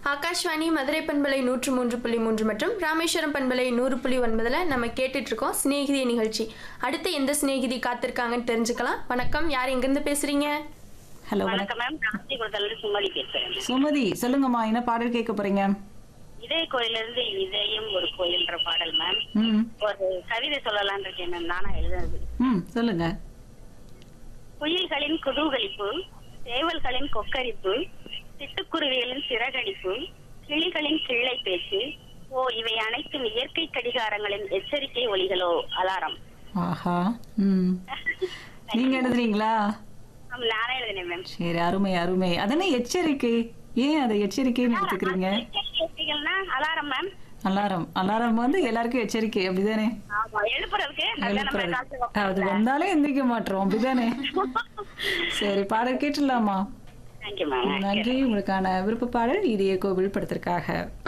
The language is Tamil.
ஆகாஷ்வாணி மதுரை பண்பலை நூற்று மூன்று புள்ளி மூன்று மற்றும் ராமேஸ்வரம் பண்பலை நூறு புள்ளி ஒன்பதுல நம்ம கேட்டுட்டு இருக்கோம் சிநேகிதி நிகழ்ச்சி அடுத்து எந்த சிநேகிதி காத்திருக்காங்கன்னு தெரிஞ்சுக்கலாம் வணக்கம் யார் எங்கிருந்து பேசுறீங்க ஹலோ வணக்கம் வணக்கம் மேம் காஞ்சிபுரத்துல சுமதி பேசுறேன் சுமதி சொல்லுங்கம்மா என்ன பாடல் கேட்க போறீங்க இதய கோயில இருந்து இதயம் ஒரு கோயில்ன்ற பாடல் மேம் ம் ஒரு கவிதை சொல்லலாம்னு இருக்கேன் மேம் நானா எழுதுனது ம் சொல்லுங்க குயில்களின் குதூகலிப்பு சேவல்களின் கொக்கரிப்பு சிட்டுக்குருவிகளின் சிறகடிப்பு கிளிகளின் கிள்ளை பேச்சு ஓ இவை அனைத்தும் இயற்கை கடிகாரங்களின் எச்சரிக்கை ஒலிகளோ அலாரம் ஆஹா ம் நீங்க எழுதுறீங்களா மேம், நானே எழுதினேன் மேம் சரி அருமை அருமை அதனே எச்சரிக்கை ஏன் அதை எச்சரிக்கைன்னு எடுத்துக்கிறீங்க எச்சரிக்கைகள்னா அலாரம் மேம் அலாரம் அலாரம் வந்து எல்லாருக்கும் எச்சரிக்கை அப்படிதானே ஆமா எழுப்புறதுக்கு நல்லா நம்ம எழுப்புறது. காசு அது வந்தாலே எந்திரிக்க மாட்டோம் அப்படிதானே சரி பாடல் கேட்டுடலாமா தேங்க்யூ மேம் நன்றி உங்களுக்கான விருப்ப பாடல் இதய கோவில் படத்திற்காக